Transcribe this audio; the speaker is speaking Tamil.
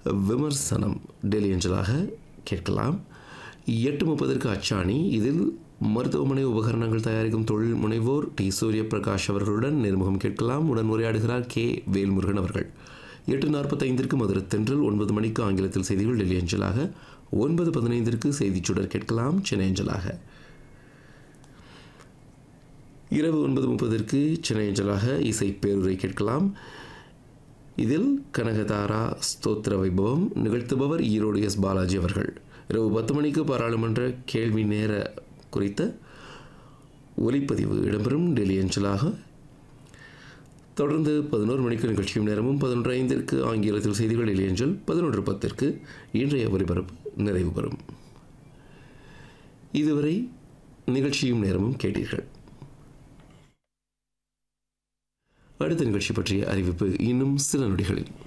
விமர்சனம் டெல்லி அஞ்சலாக கேட்கலாம் எட்டு முப்பதற்கு அச்சாணி இதில் மருத்துவமனை உபகரணங்கள் தயாரிக்கும் தொழில் முனைவோர் டி சூரிய பிரகாஷ் அவர்களுடன் நேர்முகம் கேட்கலாம் உடன் உரையாடுகிறார் கே வேல்முருகன் அவர்கள் எட்டு நாற்பத்தைந்திற்கு மதுரை தென்றல் ஒன்பது மணிக்கு ஆங்கிலத்தில் செய்திகள் டெல்லி அஞ்சலாக ஒன்பது பதினைந்திற்கு செய்திச் சுடர் கேட்கலாம் சென்னை அஞ்சலாக இரவு ஒன்பது முப்பதற்கு சென்னை அஞ்சலாக இசை பேருரை கேட்கலாம் இதில் கனகதாரா ஸ்தோத்திர வைபவம் நிகழ்த்துபவர் ஈரோடு எஸ் பாலாஜி அவர்கள் இரவு பத்து மணிக்கு பாராளுமன்ற கேள்வி நேர குறித்த ஒலிப்பதிவு இடம்பெறும் டெல்லி அஞ்சலாக தொடர்ந்து பதினோரு மணிக்கு நிகழ்ச்சியும் நேரமும் பதினொன்று ஐந்திற்கு ஆங்கிலத்தில் செய்திகள் டெல்லி அஞ்சல் பதினொன்று பத்திற்கு இன்றைய ஒலிபரப்பு நிறைவு பெறும் இதுவரை நிகழ்ச்சியும் நேரமும் கேட்டீர்கள் அடுத்த நிகழ்ச்சி பற்றிய அறிவிப்பு இன்னும் சில நொடிகளில்